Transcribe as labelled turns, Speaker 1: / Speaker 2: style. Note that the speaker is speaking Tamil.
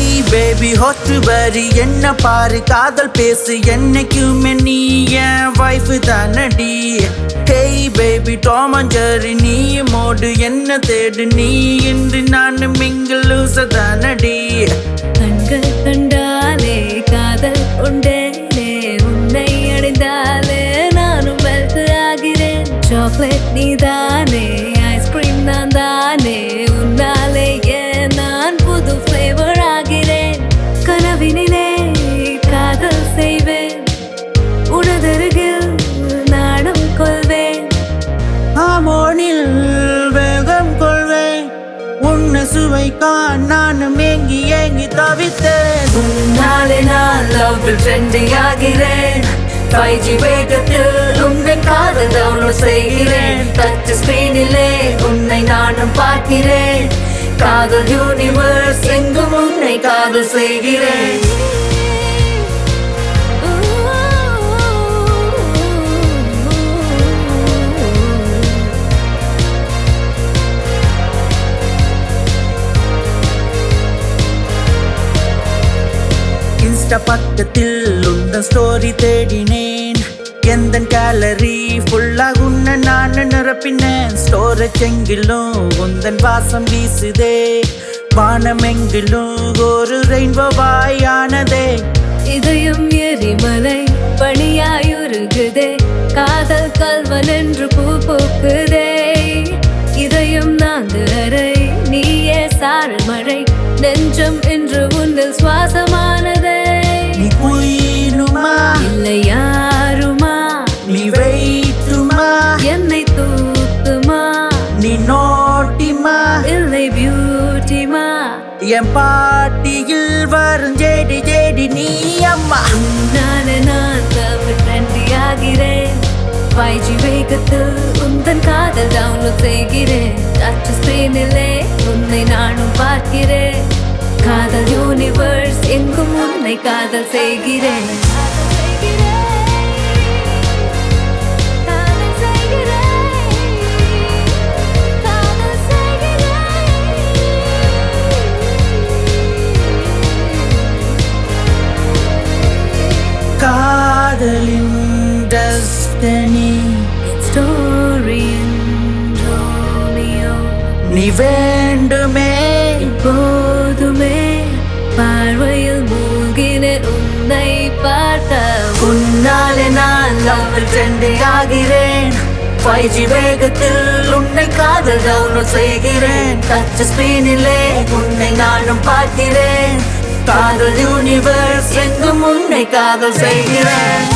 Speaker 1: ஹேய் பேபி ஹொட்டு வரி என்ன பாரு காதல் பேசு என்னைக்குமே நீ என் வைஃப் தானடி ஹேய் பேபி டோமஞ்சரி நீ மோடு என்ன தேடு நீ இன்று நான் மிங்கிள் தானடி
Speaker 2: கண்கள் கண்டாலே காதல் உண்டேனே உன்னை அடைந்தாலே நானும் மெல்ட் ஆகிறேன் சாக்லேட் நீதானே ஐஸ்கிரீம் நான் தானே உன்னாலே ஏன் நான் புது ஃப்ளேவர் ஆகிறேன் கனவினிலே காதல் செய்வேன் உனதருகில் நானும் கொள்வேன்
Speaker 1: ஆமோனில் வேகம் கொள்வேன் உன்னை சுவைக்கான் நானும் ஏங்கி ஏங்கி தவித்தேன்
Speaker 2: நாளை நான் லவ்வில் ட்ரெண்டிங் ஆகிறேன் ஃபைவ் ஜி வேகத்தில் உன்னை காதல் டவுன்லோட் செய்கிறேன் டச் ஸ்கிரீனிலே உன்னை நானும் பார்க்கிறேன் காதல் யூனிவர்ஸ் எங்கும் உன்னை காதல் செய்கிறேன்
Speaker 1: இன்ஸ்டா பக்கத்தில் உந்தன் ஸ்டோரி தேடினேன் எந்த கேலரி ஃபுல்லா உன்னை நான் நிரப்பினேன் ஸ்டோரேஜ் எங்கிலும் உந்தன் வாசம் வீசுதே வானமெங்கிலும் ஒரு ரெயின்போவாயானதே
Speaker 2: இதயம் எரிமலை பணியாயுருகுதே காதல் கல்வன் என்று பூ பூக்குதே இதயம் நான்கு அறை நீயே சாரல் மழை நெஞ்சம் என்று உன்னில் சுவாசமானதே
Speaker 1: நீ குயிலுமா
Speaker 2: இல்லை யாருமா
Speaker 1: நீ வெயிட்டுமா
Speaker 2: என்னை தூக்குமா
Speaker 1: நீ நோட்டிமா
Speaker 2: இல்லை பியூட்டிமா
Speaker 1: என் பாட்டியில் வரும் ஜேடி ஜேடி நீ அம்மா
Speaker 2: நானே நான் தமிழ் ட்ரெண்டி ஆகிறேன் ஃபைவ் ஜி வேகத்தில் உந்தன் காதல் டவுன்லோட் செய்கிறேன் டச் ஸ்கிரீனிலே உன்னை நானும் பார்க்கிறேன் காதல் யூனிவர்ஸ் எங்கும் உன்னை காதல் செய்கிறேன்
Speaker 1: காதலின் டஸ்டனி
Speaker 2: Story in Romeo
Speaker 1: நீ வேண்டுமே
Speaker 2: போதுமே பார்வையில் மூழ்கினேன் உன்னை பார்த்த
Speaker 1: உன்னாலே நான் லவ்வில் ட்ரெண்டிங் ஆகிறேன் ஃபைவ் ஜி வேகத்தில் உன்னை காதல் டவுன்லோட் செய்கிறேன் டச் ஸ்கிரீனிலே உன்னை நானும் பார்க்கிறேன் காதல் யூனிவர்ஸ் எங்கும் உன்னை காதல் செய்கிறேன்